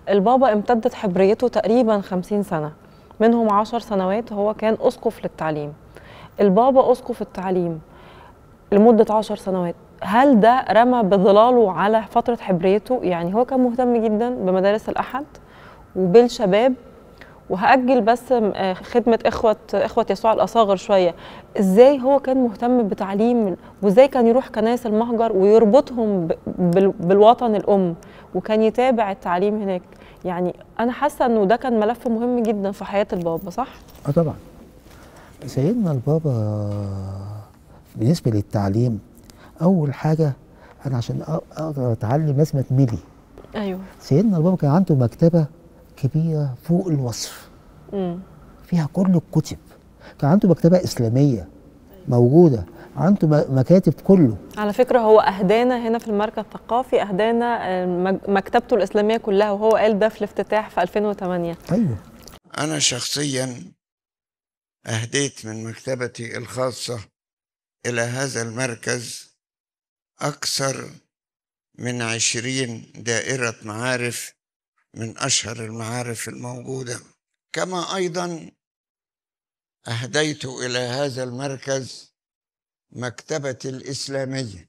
البابا امتدت حبريته تقريبا 50 سنة منهم 10 سنوات هو كان أسقف للتعليم البابا أسقف التعليم لمدة 10 سنوات هل ده رمى بظلاله على فترة حبريته يعني هو كان مهتم جدا بمدارس الأحد وبالشباب وهأجل بس آه، خدمة إخوة إخوة يسوع الأصاغر شوية إزاي هو كان مهتم بتعليم وإزاي كان يروح كنائس المهجر ويربطهم ب- بال- بالوطن الأم وكان يتابع التعليم هناك يعني أنا حاسة إنه ده كان ملف مهم جدا في حياة البابا صح؟ اه طبعا سيدنا البابا بالنسبه للتعليم اول حاجه انا عشان أ- اقدر اتعلم لازم اتملي أيوه سيدنا البابا كان عنده مكتبه كبيره فوق الوصف امم فيها كل الكتب كان عنده مكتبه اسلاميه موجوده عنده م- مكاتب كله على فكرة هو أهدانا هنا في المركز الثقافي أهدانا آه، مج- مكتبته الإسلامية كلها وهو قال ده في الافتتاح في 2008 ايوه أنا شخصيا أهديت من مكتبتي الخاصة إلى هذا المركز أكثر من عشرين دائرة معارف من أشهر المعارف الموجودة كما أيضا أهديت إلى هذا المركز مكتبتي الإسلامية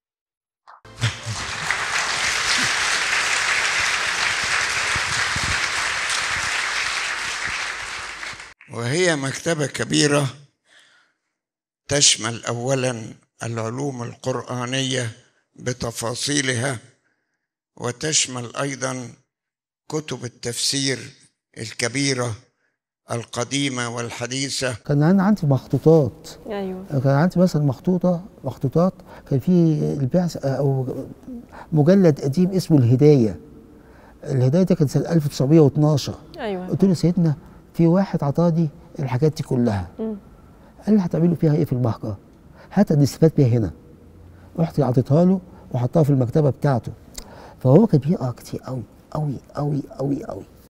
وهي مكتبة كبيرة تشمل أولا العلوم القرآنية بتفاصيلها وتشمل أيضا كتب التفسير الكبيرة القديمة والحديثة كان انا عندي مخطوطات أيوه كان عندي مثلا مخطوطه مخطوطات كان في البعث او مجلد قديم اسمه الهدايه الهدايه ده كان سنه 1912 أيوه قلت له سيدنا في واحد عطاني الحاجات دي كلها مم. قال لي هتعملوا فيها ايه في المهجر؟ هات نستفاد بيها هنا رحت عطيتها له وحطها في المكتبه بتاعته فهو كان بيقرا كتير قوي قوي قوي قوي قوي